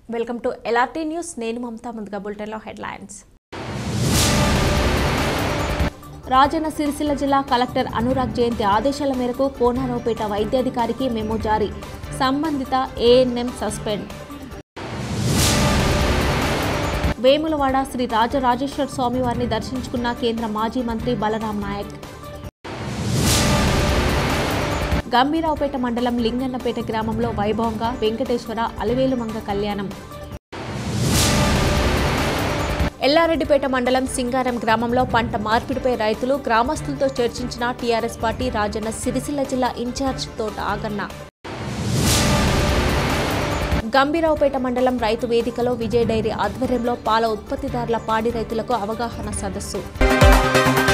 welcome to LRT news నేను మమతా ముందుగా బులెటిన్లో హెడ్లైన్స్ రాజన్న సిరిసిల్ల జిల్లా కలెక్టర్ అనురాగ్ జయంతి ఆదేశాల మేరకు కోనారావుపేట వైద్యాధికారికి మెమో జారీ సంబంధిత ఏఎన్ఎం సస్పెండ్ వేములవాడ శ్రీ రాజరాజేశ్వర స్వామివారిని దర్శించుకున్న కేంద్ర మాజీ మంత్రి బలరాం నాయక్ గంభీరావుపేట మండలం లింగన్నపేట గ్రామంలో వైభవంగా వెంకటేశ్వర అలవేలుమంగ కళ్యాణం ఎల్లారెడ్డిపేట మండలం సింగారం గ్రామంలో పంట మార్పిడిపై రైతులు గ్రామస్తులతో చర్చించిన టీఆర్ఎస్ పార్టీ రాజన్న సిరిసిల్ల జిల్లా ఇన్ఛార్జ్ తోట ఆగన్న గంభీరావుపేట మండలం రైతు వేదికలో విజయ్ డైరీ ఆధ్వర్యంలో పాల ఉత్పత్తిదారుల పాడి రైతులకు అవగాహన సదస్సు